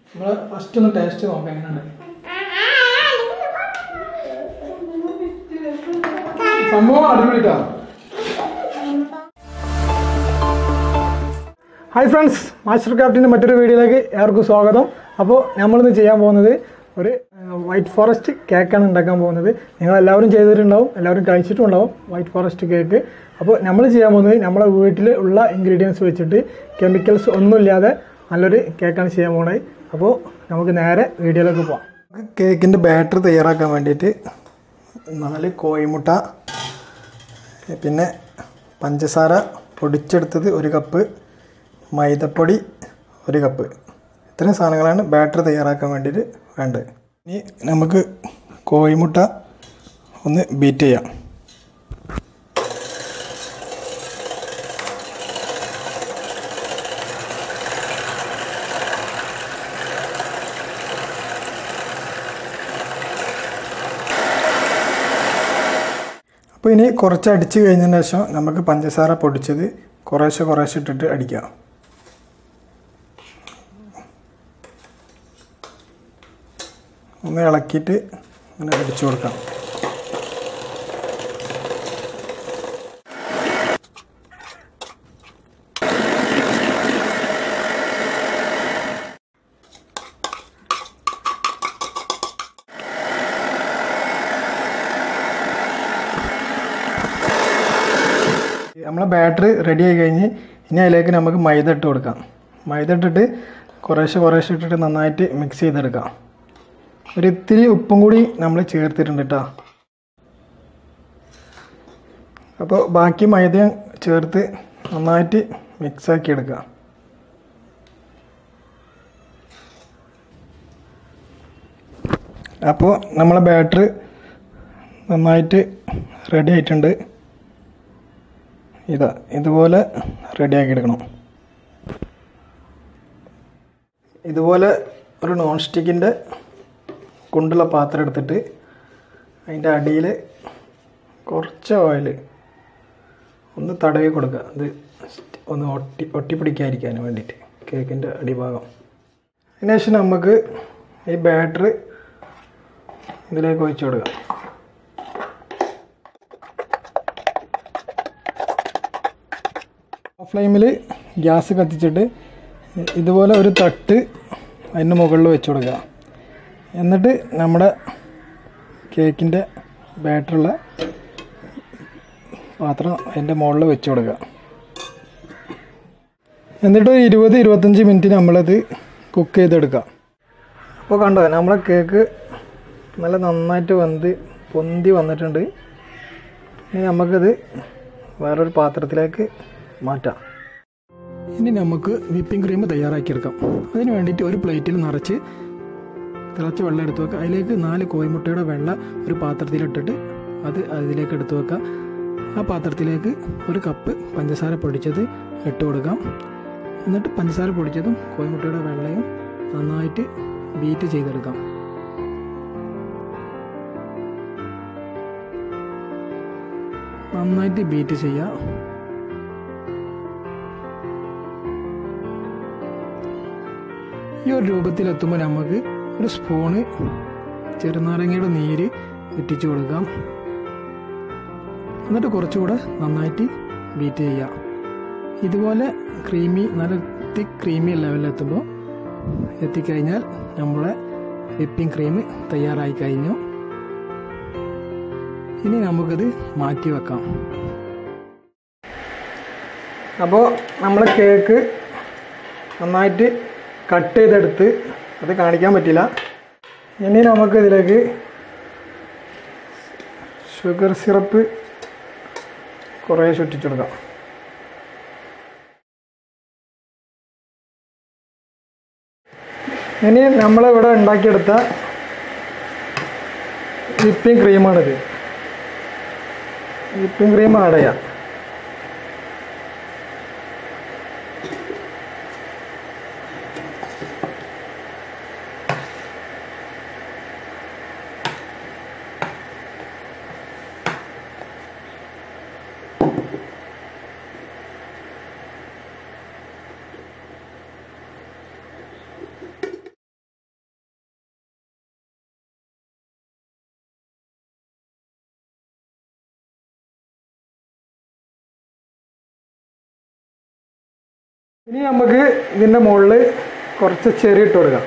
നമ്മൾ ഫസ്റ്റ് ഒന്ന് ടേസ്റ്റ് നോക്കാം എങ്ങനെയുണ്ട് സംഭവം അടിപൊളിട്ടാ ഹായ് ഫ്രണ്ട്സ് മാസ്റ്റർ ക്രാഫ്റ്റിൻ്റെ മറ്റൊരു വീഡിയോയിലേക്ക് ഏവർക്കും സ്വാഗതം അപ്പോൾ നമ്മളിന്ന് ചെയ്യാൻ പോകുന്നത് ഒരു വൈറ്റ് ഫോറസ്റ്റ് കേക്കാണ് ഉണ്ടാക്കാൻ പോകുന്നത് നിങ്ങൾ എല്ലാവരും ചെയ്തിട്ടുണ്ടാവും എല്ലാവരും കഴിച്ചിട്ടുണ്ടാവും വൈറ്റ് ഫോറസ്റ്റ് കേക്ക് അപ്പോൾ നമ്മൾ ചെയ്യാൻ പോകുന്നത് നമ്മളെ വീട്ടിൽ ഉള്ള ഇൻഗ്രീഡിയൻസ് വെച്ചിട്ട് കെമിക്കൽസ് ഒന്നുമില്ലാതെ നല്ലൊരു കേക്കാണ് ചെയ്യാൻ പോകുന്നത് അപ്പോൾ നമുക്ക് നേരെ വീഡിയോയിലേക്ക് പോകാം കേക്കിൻ്റെ ബാറ്റർ തയ്യാറാക്കാൻ വേണ്ടിയിട്ട് നാല് കോഴിമുട്ട പിന്നെ പഞ്ചസാര പൊടിച്ചെടുത്തത് ഒരു കപ്പ് മൈദപ്പൊടി ഒരു കപ്പ് ഇത്രയും സാധനങ്ങളാണ് ബാറ്റർ തയ്യാറാക്കാൻ വേണ്ടിയിട്ട് വേണ്ടത് ഇനി നമുക്ക് കോഴിമുട്ട ഒന്ന് ബീറ്റ് ചെയ്യാം അപ്പോൾ ഇനി കുറച്ച് അടിച്ച് കഴിഞ്ഞതിന് ശേഷം നമുക്ക് പഞ്ചസാര പൊടിച്ചത് കുറേശ്ശെ കുറേശ്ശെ ഇട്ടിട്ട് അടിക്കാം ഒന്ന് ഇളക്കിയിട്ട് അങ്ങനെ അടിച്ചു കൊടുക്കാം നമ്മളെ ബാറ്ററി റെഡി ആയി കഴിഞ്ഞ് ഇനി അതിലേക്ക് നമുക്ക് മൈദ ഇട്ട് കൊടുക്കാം മൈദ ഇട്ടിട്ട് കുറേശ്ശെ കുറേശ്ശെ ഇട്ടിട്ട് നന്നായിട്ട് മിക്സ് ചെയ്തെടുക്കാം ഒരു ഇത്തിരി ഉപ്പും കൂടി നമ്മൾ ചേർത്തിട്ടുണ്ട് കേട്ടോ അപ്പോൾ ബാക്കി മൈദയും ചേർത്ത് നന്നായിട്ട് മിക്സാക്കി എടുക്കുക അപ്പോൾ നമ്മളെ ബാറ്ററി നന്നായിട്ട് റെഡി ആയിട്ടുണ്ട് ഇതാ ഇതുപോലെ റെഡിയാക്കി എടുക്കണം ഇതുപോലെ ഒരു നോൺ സ്റ്റിക്കിൻ്റെ കൊണ്ടുള്ള പാത്രം എടുത്തിട്ട് അതിൻ്റെ അടിയിൽ കുറച്ച് ഓയിൽ ഒന്ന് തടവി കൊടുക്കുക അത് ഒന്ന് ഒട്ടി ഒട്ടിപ്പിടിക്കാതിരിക്കാൻ വേണ്ടിയിട്ട് കേക്കിൻ്റെ അടിഭാഗം അതിനുശേഷം നമുക്ക് ഈ ബാറ്ററി ഇതിലേക്ക് ഒഴിച്ചു കൊടുക്കാം ഫ്ലെയിമിൽ ഗ്യാസ് കത്തിച്ചിട്ട് ഇതുപോലെ ഒരു തട്ട് അതിൻ്റെ മുകളിൽ വെച്ച് കൊടുക്കുക എന്നിട്ട് നമ്മുടെ കേക്കിൻ്റെ ബാറ്ററുള്ള പാത്രം അതിൻ്റെ മുകളിൽ വെച്ച് കൊടുക്കുക എന്നിട്ട് ഒരു ഇരുപത് ഇരുപത്തഞ്ച് മിനിറ്റ് നമ്മളത് കുക്ക് ചെയ്തെടുക്കുക അപ്പോൾ കണ്ടോ നമ്മളെ കേക്ക് നല്ല നന്നായിട്ട് വന്ന് പൊന്തി വന്നിട്ടുണ്ട് ഇനി നമുക്കത് വേറൊരു പാത്രത്തിലേക്ക് മാറ്റാം ഇനി നമുക്ക് വിപ്പിംഗ് ക്രീം തയ്യാറാക്കിയെടുക്കാം അതിന് വേണ്ടിയിട്ട് ഒരു പ്ലേറ്റിൽ നിറച്ച് തിളച്ച വെള്ളം എടുത്ത് വെക്കുക അതിലേക്ക് നാല് കോഴിമുട്ടയുടെ വെള്ള ഒരു പാത്രത്തിലിട്ടിട്ട് അത് അതിലേക്ക് എടുത്ത് വെക്കുക ആ പാത്രത്തിലേക്ക് ഒരു കപ്പ് പഞ്ചസാര പൊടിച്ചത് ഇട്ട് കൊടുക്കാം എന്നിട്ട് പഞ്ചസാര പൊടിച്ചതും കോഴിമുട്ടയുടെ വെള്ളയും നന്നായിട്ട് ബീറ്റ് ചെയ്തെടുക്കാം നന്നായിട്ട് ബീറ്റ് ചെയ്യുക ഈ ഒരു രൂപത്തിലെത്തുമ്പോൾ നമുക്ക് ഒരു സ്പൂണ് ചെറുനാരങ്ങയുടെ നീര് ഇറ്റിച്ചു കൊടുക്കാം എന്നിട്ട് കുറച്ചുകൂടെ നന്നായിട്ട് ബീറ്റ് ചെയ്യാം ഇതുപോലെ ക്രീമി നല്ല തിക്ക് ക്രീമി ലെവലിലെത്തുമ്പോൾ എത്തിക്കഴിഞ്ഞാൽ നമ്മളെ വിപ്പിംഗ് ക്രീം തയ്യാറായി കഴിഞ്ഞു ഇനി നമുക്കത് മാറ്റി വെക്കാം അപ്പോൾ നമ്മൾ കേക്ക് നന്നായിട്ട് കട്ട് ചെയ്തെടുത്ത് അത് കാണിക്കാൻ പറ്റില്ല ഇനി നമുക്ക് ഇതിലേക്ക് ഷുഗർ സിറപ്പ് കുറേ ചുറ്റിച്ചെടുക്കാം ഇനി നമ്മളിവിടെ ഉണ്ടാക്കിയെടുത്ത വിപ്പിംഗ് ക്രീമാണിത് വിപ്പിംഗ് ക്രീം ആഡ് ചെയ്യാം ഇനി നമുക്ക് ഇതിൻ്റെ മുകളിൽ കുറച്ച് ചെറി ഇട്ട് കൊടുക്കാം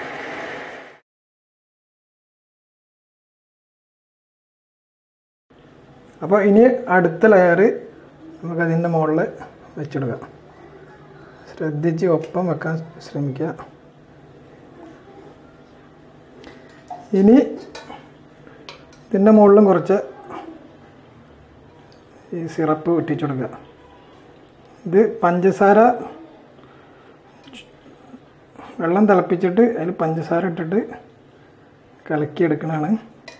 അപ്പോൾ ഇനി അടുത്ത ലെയർ നമുക്ക് അതിൻ്റെ മുകളിൽ വെച്ചിടുക ശ്രദ്ധിച്ച് ഒപ്പം വെക്കാൻ ശ്രമിക്കുക ഇനി ഇതിൻ്റെ മുകളിലും കുറച്ച് ഈ സിറപ്പ് ഒറ്റിച്ചു കൊടുക്കുക ഇത് പഞ്ചസാര വെള്ളം തിളപ്പിച്ചിട്ട് അതിൽ പഞ്ചസാര ഇട്ടിട്ട് കലക്കിയെടുക്കണതാണ്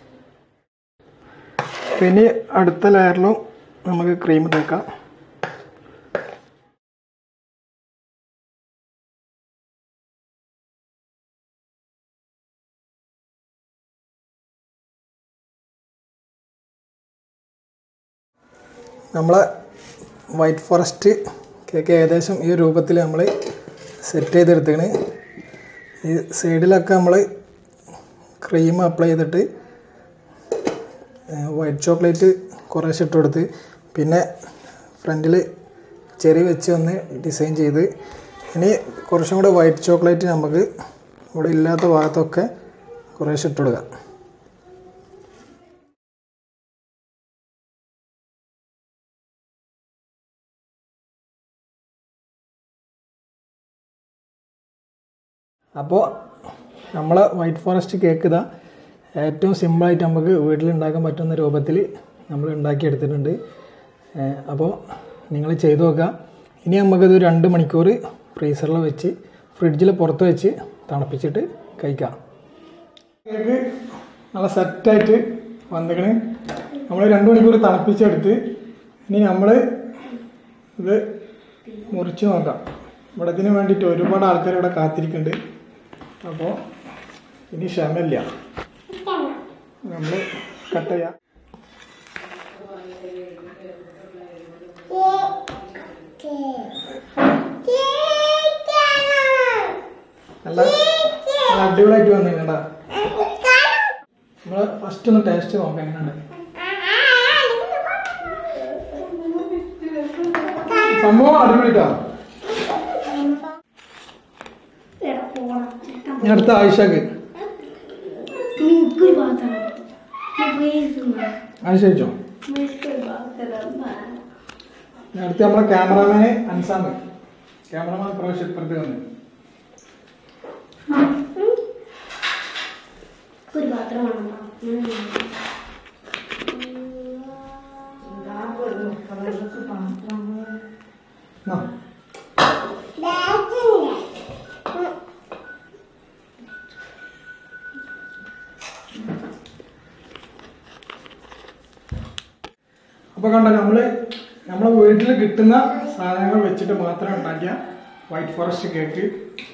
പിന്നെ അടുത്ത ലെയറിലും നമുക്ക് ക്രീം തേക്കാം നമ്മളെ വൈറ്റ് ഫോറസ്റ്റ് കേക്ക് ഏകദേശം ഈ രൂപത്തിൽ നമ്മൾ സെറ്റ് ചെയ്തെടുത്തേണ് ഈ സൈഡിലൊക്കെ നമ്മൾ ക്രീം അപ്ലൈ ചെയ്തിട്ട് വൈറ്റ് ചോക്ലേറ്റ് കുറേശ്ശെ ഇട്ട് കൊടുത്ത് പിന്നെ ഫ്രണ്ടിൽ ചെറി വെച്ച് ഒന്ന് ഡിസൈൻ ചെയ്ത് ഇനി കുറച്ചും കൂടെ വൈറ്റ് ചോക്ലേറ്റ് നമുക്ക് ഇവിടെ ഇല്ലാത്ത ഭാഗത്തൊക്കെ കുറേശ്ശെ ഇട്ട് കൊടുക്കാം അപ്പോൾ നമ്മൾ വൈറ്റ് ഫോറസ്റ്റ് കേക്ക് ഇതാ ഏറ്റവും സിമ്പിളായിട്ട് നമുക്ക് വീട്ടിൽ ഉണ്ടാക്കാൻ പറ്റുന്ന രൂപത്തിൽ നമ്മൾ ഉണ്ടാക്കിയെടുത്തിട്ടുണ്ട് ഏഹ് അപ്പോൾ നിങ്ങൾ ചെയ്തു നോക്കുക ഇനി നമുക്കത് ഒരു രണ്ട് മണിക്കൂർ ഫ്രീസറിൽ വെച്ച് ഫ്രിഡ്ജിൽ പുറത്ത് വെച്ച് തണുപ്പിച്ചിട്ട് കഴിക്കാം കേക്ക് നല്ല സെറ്റായിട്ട് വന്നിക്കണ് നമ്മൾ രണ്ട് മണിക്കൂർ തണുപ്പിച്ചെടുത്ത് ഇനി നമ്മൾ ഇത് മുറിച്ച് നോക്കാം ഇവിടെ ഇതിന് വേണ്ടിയിട്ട് ഒരുപാട് ആൾക്കാർ ഇവിടെ കാത്തിരിക്കുന്നുണ്ട് അപ്പോൾ ഇനി ക്ഷമയില്ല നമ്മൾ കട്ട് ചെയ്യാം നല്ല നല്ല അടിപൊളിയായിട്ട് വന്നിട്ടുണ്ടാ നമ്മൾ ഫസ്റ്റ് ഒന്ന് ടേസ്റ്റ് നോക്കാം എങ്ങനെയുണ്ട് സംഭവം അടിപൊളിട്ടാ ഇനി അടുത്ത ആയിഷക്ക് എനിക്കൊരു പാത്രം ആയിഷ കഴിച്ചോ ഇനി അടുത്ത് നമ്മളെ ക്യാമറാമാന് അൻസാമ് ക്യാമറമാൻ പ്രാവശ്യം ഇപ്പുറത്ത് വന്ന് ഒരു പാത്രം വേണം എന്നാ അപ്പോൾ കണ്ടോ നമ്മൾ നമ്മളെ വീട്ടിൽ കിട്ടുന്ന സാധനങ്ങൾ വെച്ചിട്ട് മാത്രം ഉണ്ടാക്കിയ വൈറ്റ് ഫോറസ്റ്റ് കേക്ക്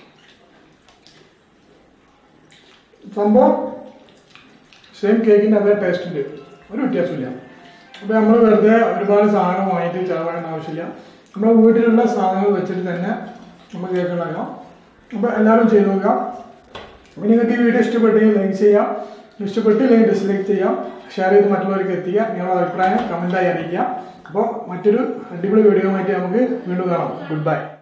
സംഭവം സെയിം കേക്കിൻ്റെ അതേ ടേസ്റ്റ് ഉണ്ട് ഒരു വ്യത്യാസമില്ല അപ്പോൾ നമ്മൾ വെറുതെ ഒരുപാട് സാധനം വാങ്ങിയിട്ട് ചിലവാകേണ്ട ആവശ്യമില്ല നമ്മുടെ വീട്ടിലുള്ള സാധനങ്ങൾ വെച്ചിട്ട് തന്നെ നമുക്ക് കേക്ക് ഉണ്ടാക്കാം അപ്പോൾ എല്ലാവരും ചെയ്ത് നോക്കാം അപ്പോൾ നിങ്ങൾക്ക് ഈ വീഡിയോ ഇഷ്ടപ്പെട്ടെങ്കിൽ ലൈക്ക് ചെയ്യാം ഇഷ്ടപ്പെട്ടില്ലെങ്കിൽ ഡിസ്ലൈക്ക് ചെയ്യാം ഷെയർ ചെയ്ത് മറ്റുള്ളവർക്ക് എത്തിക്കുക നിങ്ങളുടെ അഭിപ്രായം കമൻറ്റായി അറിയിക്കുക അപ്പോൾ മറ്റൊരു അടിപൊളി വീഡിയോ ആയിട്ട് നമുക്ക് വീണ്ടും കാണാം ഗുഡ് ബൈ